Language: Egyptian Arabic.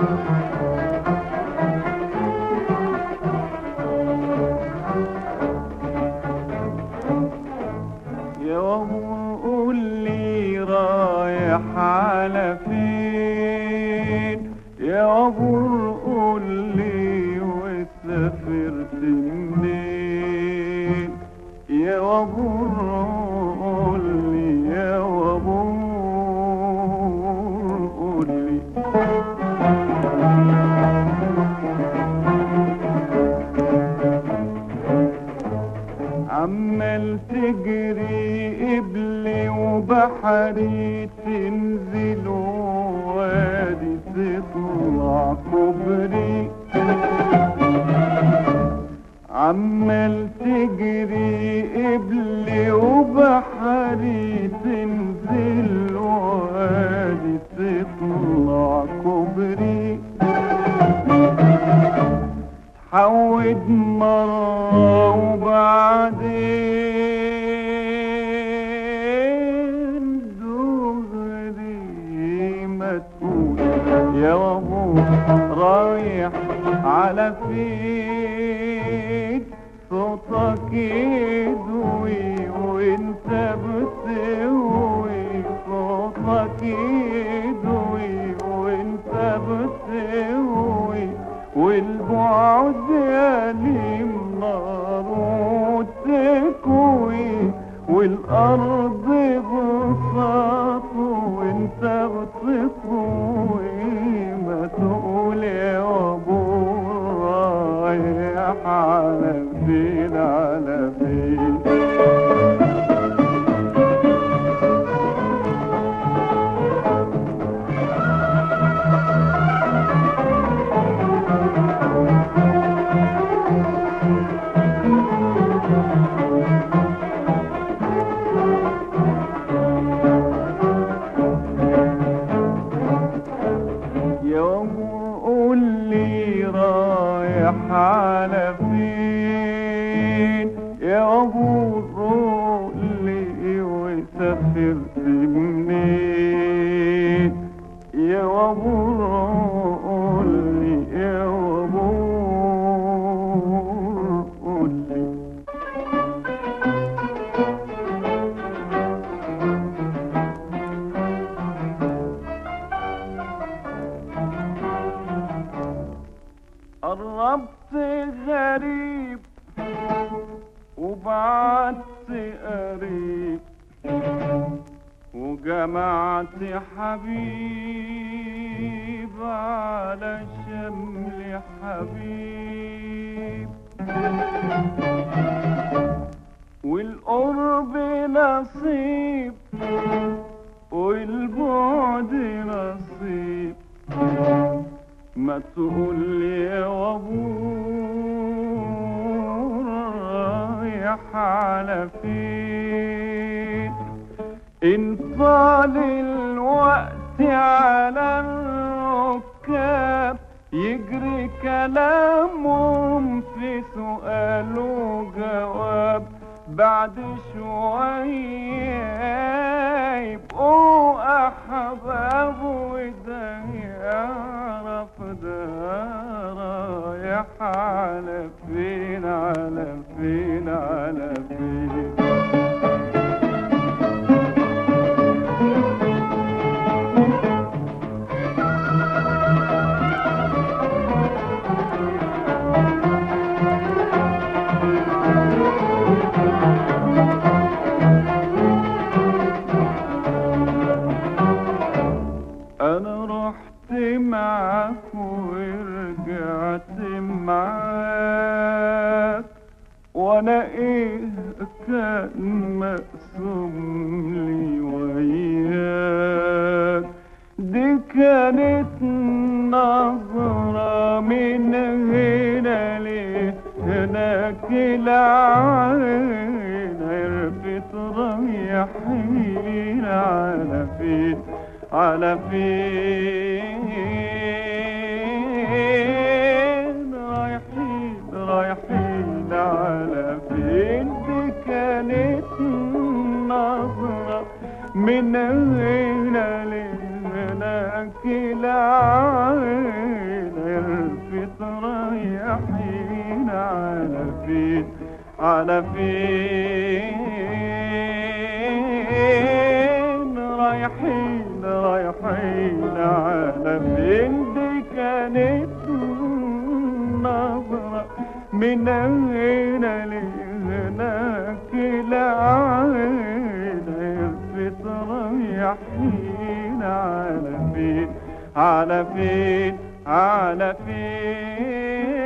يا وابور قول لي رايح على فين يا وابور قول لي وسافرت منين يا وابور قول لي يا وابور قول لي عمال تجري قبلي وبحري تنزل وادي تطلع كوبري عمال تجري قبلي وبحري تنزل وادي تطلع كوبري حود مرة وبعدين دغري ما تقول يا وابو رايح على فين صوتك يدوي وانت بتهوي صوتك يدوي وانت بتهوي والبعد يليم نار وتكوي والارض بساط وانت بتطوي ما تقول يا ابو رايح على فين على فين يوم قول لي رايح على فين يا ابو روح لي وسافرت منين يا ابو قول لي يا ابو قول لي قربت غريب وبعدت قريب وجمعت حبيب على شمل حبيب والقرب نصيب والبعد نصيب ما تقول لي يا وابور رايح على فين ان طال الوقت على الركاب يجري كلامهم في سؤال وجواب بعد شوية يبقوا أحباب وده يعرف ده رايح على فين على فين على فين انا رحت معاك ورجعت معاك وانا ايه كان مقسوم لي وياك دي كانت نظرة من هنا لهناك العين عرفت رايحين على فين على فين رايحين رايحين على فين دي كانت نظرة من هنا لهناك العين على فين رايحين رايحين على فين دي كانت نظرة من هنا لهناك العين عرفت رايحين على فين على فين على فين